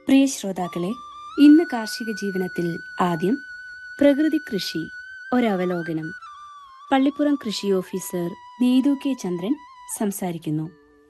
പ്രിയ ശ്രോതാക്കളെ ഇന്ന് കാർഷിക ജീവനത്തിൽ ആദ്യം പ്രകൃതി കൃഷി ഒരവലോകനം പള്ളിപ്പുറം കൃഷി ഓഫീസർ നീതു കെ ചന്ദ്രൻ സംസാരിക്കുന്നു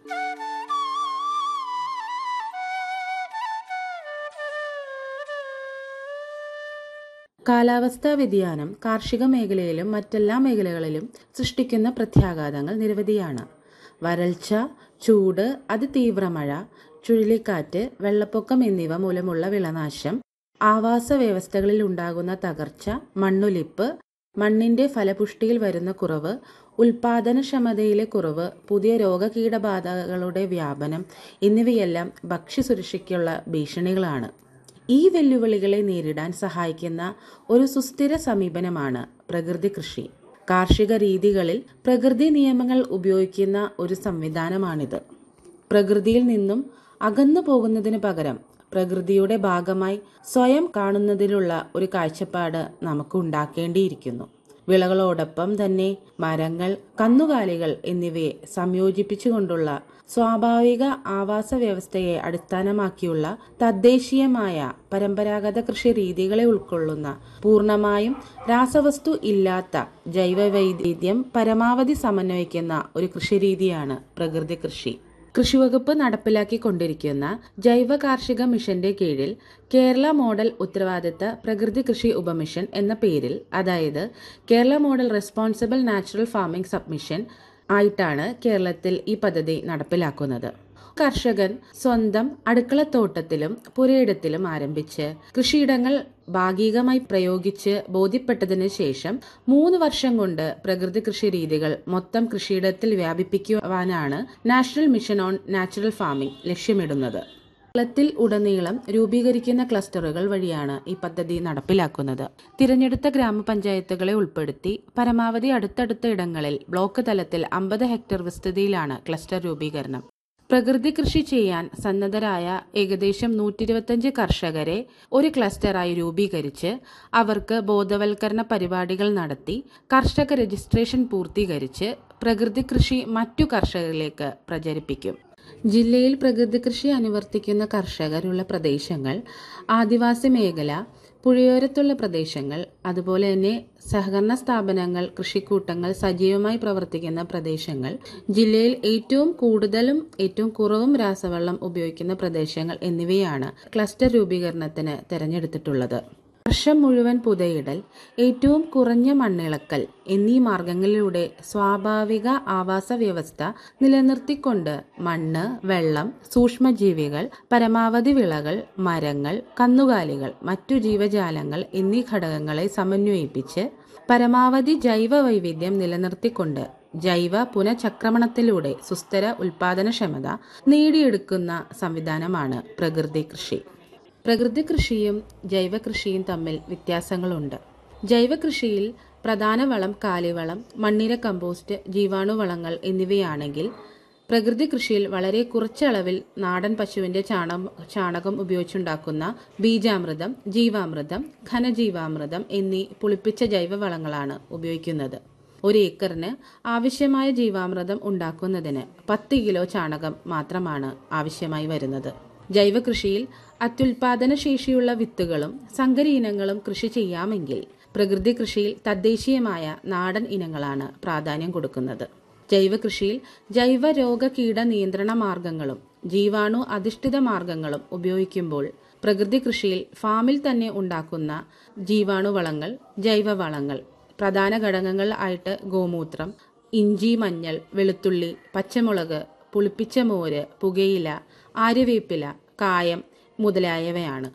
കാലാവസ്ഥാ വ്യതിയാനം കാർഷിക മേഖലയിലും മറ്റെല്ലാ മേഖലകളിലും സൃഷ്ടിക്കുന്ന പ്രത്യാഘാതങ്ങൾ നിരവധിയാണ് വരൾച്ച ചൂട് അതിതീവ്ര മഴ ചുഴലിക്കാറ്റ് വെള്ളപ്പൊക്കം എന്നിവ മൂലമുള്ള വിളനാശം ആവാസ വ്യവസ്ഥകളിൽ ഉണ്ടാകുന്ന തകർച്ച മണ്ണൊലിപ്പ് മണ്ണിന്റെ ഫലപുഷ്ടിയിൽ വരുന്ന കുറവ് ഉൽപാദനക്ഷമതയിലെ കുറവ് പുതിയ രോഗകീടബാധകളുടെ വ്യാപനം എന്നിവയെല്ലാം ഭക്ഷ്യസുരക്ഷയ്ക്കുള്ള ഭീഷണികളാണ് ഈ വെല്ലുവിളികളെ നേരിടാൻ സഹായിക്കുന്ന ഒരു സുസ്ഥിര സമീപനമാണ് പ്രകൃതി കൃഷി കാർഷിക രീതികളിൽ പ്രകൃതി നിയമങ്ങൾ ഉപയോഗിക്കുന്ന ഒരു സംവിധാനമാണിത് പ്രകൃതിയിൽ നിന്നും അകന്നു പോകുന്നതിന് പകരം പ്രകൃതിയുടെ ഭാഗമായി സ്വയം കാണുന്നതിലുള്ള ഒരു കാഴ്ചപ്പാട് നമുക്ക് ഉണ്ടാക്കേണ്ടിയിരിക്കുന്നു വിളകളോടൊപ്പം തന്നെ മരങ്ങൾ കന്നുകാലികൾ എന്നിവയെ സംയോജിപ്പിച്ചുകൊണ്ടുള്ള സ്വാഭാവിക ആവാസ വ്യവസ്ഥയെ അടിസ്ഥാനമാക്കിയുള്ള തദ്ദേശീയമായ പരമ്പരാഗത കൃഷി രീതികളെ ഉൾക്കൊള്ളുന്ന പൂർണ്ണമായും രാസവസ്തു ഇല്ലാത്ത ജൈവവൈവിധ്യം പരമാവധി സമന്വയിക്കുന്ന ഒരു കൃഷിരീതിയാണ് പ്രകൃതി കൃഷി കൃഷിവകുപ്പ് നടപ്പിലാക്കിക്കൊണ്ടിരിക്കുന്ന ജൈവ കാർഷിക മിഷന്റെ കീഴിൽ കേരള മോഡൽ ഉത്തരവാദിത്ത പ്രകൃതി കൃഷി ഉപമിഷൻ എന്ന പേരിൽ അതായത് Kerala model responsible natural farming submission ആയിട്ടാണ് കേരളത്തിൽ ഈ പദ്ധതി നടപ്പിലാക്കുന്നത് കർഷകൻ സ്വന്തം അടുക്കളത്തോട്ടത്തിലും പുരയിടത്തിലും ആരംഭിച്ച് കൃഷിയിടങ്ങൾ ഭാഗികമായി പ്രയോഗിച്ച് ബോധ്യപ്പെട്ടതിന് ശേഷം മൂന്ന് വർഷം കൊണ്ട് പ്രകൃതി കൃഷി രീതികൾ മൊത്തം കൃഷിയിടത്തിൽ വ്യാപിപ്പിക്കുവാനാണ് national mission on natural farming ലക്ഷ്യമിടുന്നത് കേരളത്തിൽ ഉടനീളം രൂപീകരിക്കുന്ന ക്ലസ്റ്ററുകൾ വഴിയാണ് ഈ പദ്ധതി നടപ്പിലാക്കുന്നത് തിരഞ്ഞെടുത്ത ഗ്രാമപഞ്ചായത്തുകളെ ഉൾപ്പെടുത്തി പരമാവധി അടുത്തടുത്ത ഇടങ്ങളിൽ ബ്ലോക്ക് തലത്തിൽ അമ്പത് ഹെക്ടർ വിസ്തൃതിയിലാണ് ക്ലസ്റ്റർ രൂപീകരണം പ്രകൃതി കൃഷി ചെയ്യാൻ സന്നദ്ധരായ ഏകദേശം നൂറ്റി ഇരുപത്തഞ്ച് കർഷകരെ ഒരു ക്ലസ്റ്ററായി രൂപീകരിച്ച് അവർക്ക് ബോധവൽക്കരണ പരിപാടികൾ നടത്തി കർഷക രജിസ്ട്രേഷൻ പൂർത്തീകരിച്ച് പ്രകൃതി കൃഷി മറ്റു കർഷകരിലേക്ക് പ്രചരിപ്പിക്കും ജില്ലയിൽ പ്രകൃതി കൃഷി അനുവർത്തിക്കുന്ന കർഷകരുള്ള പ്രദേശങ്ങൾ ആദിവാസി മേഖല പുഴയോരത്തുള്ള പ്രദേശങ്ങൾ അതുപോലെ തന്നെ സഹകരണ സ്ഥാപനങ്ങൾ കൃഷിക്കൂട്ടങ്ങൾ സജീവമായി പ്രവർത്തിക്കുന്ന പ്രദേശങ്ങൾ ജില്ലയിൽ ഏറ്റവും കൂടുതലും ഏറ്റവും കുറവും രാസവെള്ളം ഉപയോഗിക്കുന്ന പ്രദേശങ്ങൾ എന്നിവയാണ് ക്ലസ്റ്റർ രൂപീകരണത്തിന് തിരഞ്ഞെടുത്തിട്ടുള്ളത് വർഷം മുഴുവൻ പുതയിടൽ ഏറ്റവും കുറഞ്ഞ മണ്ണിളക്കൽ എന്നീ മാർഗങ്ങളിലൂടെ സ്വാഭാവിക ആവാസ വ്യവസ്ഥ നിലനിർത്തിക്കൊണ്ട് മണ്ണ് വെള്ളം സൂക്ഷ്മജീവികൾ പരമാവധി വിളകൾ മരങ്ങൾ കന്നുകാലികൾ മറ്റു ജീവജാലങ്ങൾ എന്നീ ഘടകങ്ങളെ സമന്വയിപ്പിച്ച് പരമാവധി ജൈവ വൈവിധ്യം നിലനിർത്തിക്കൊണ്ട് ജൈവ പുനഃചക്രമണത്തിലൂടെ സുസ്ഥിര ഉൽപാദനക്ഷമത നേടിയെടുക്കുന്ന സംവിധാനമാണ് പ്രകൃതി കൃഷി പ്രകൃതി കൃഷിയും ജൈവ കൃഷിയും തമ്മിൽ വ്യത്യാസങ്ങളുണ്ട് ജൈവ കൃഷിയിൽ പ്രധാന വളം കാലിവളം മണ്ണിര കമ്പോസ്റ്റ് ജീവാണുവളങ്ങൾ എന്നിവയാണെങ്കിൽ പ്രകൃതി കൃഷിയിൽ വളരെ കുറച്ച അളവിൽ നാടൻ പശുവിന്റെ ചാണകം ചാണകം ഉപയോഗിച്ചുണ്ടാക്കുന്ന ബീജാമൃതം ജീവാമൃതം ഘനജീവാമൃതം എന്നീ പുളിപ്പിച്ച ജൈവവളങ്ങളാണ് ഉപയോഗിക്കുന്നത് ഒരു ഏക്കറിന് ആവശ്യമായ ജീവാമൃതം ഉണ്ടാക്കുന്നതിന് പത്ത് കിലോ ചാണകം മാത്രമാണ് ആവശ്യമായി വരുന്നത് ജൈവ കൃഷിയിൽ അത്യുൽപാദന ശേഷിയുള്ള വിത്തുകളും സങ്കര ഇനങ്ങളും കൃഷി ചെയ്യാമെങ്കിൽ പ്രകൃതി കൃഷിയിൽ തദ്ദേശീയമായ നാടൻ ഇനങ്ങളാണ് പ്രാധാന്യം കൊടുക്കുന്നത് ജൈവ കൃഷിയിൽ ജൈവ രോഗ കീട നിയന്ത്രണ മാർഗങ്ങളും ജീവാണു അധിഷ്ഠിത മാർഗങ്ങളും ഉപയോഗിക്കുമ്പോൾ പ്രകൃതി കൃഷിയിൽ ഫാമിൽ തന്നെ ഉണ്ടാക്കുന്ന ജീവാണുവളങ്ങൾ ജൈവവളങ്ങൾ പ്രധാന ഘടകങ്ങൾ ആയിട്ട് ഗോമൂത്രം ഇഞ്ചി മഞ്ഞൾ വെളുത്തുള്ളി പച്ചമുളക് പുളിപ്പിച്ച മോര് പുകയില ആര്യവേപ്പില കായം മുതലായവയാണ്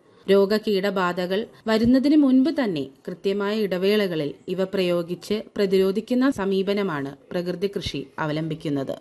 രോഗകീടബാധകൾ വരുന്നതിന് മുൻപ് തന്നെ കൃത്യമായ ഇടവേളകളിൽ ഇവ പ്രയോഗിച്ച് പ്രതിരോധിക്കുന്ന സമീപനമാണ് പ്രകൃതി കൃഷി അവലംബിക്കുന്നത്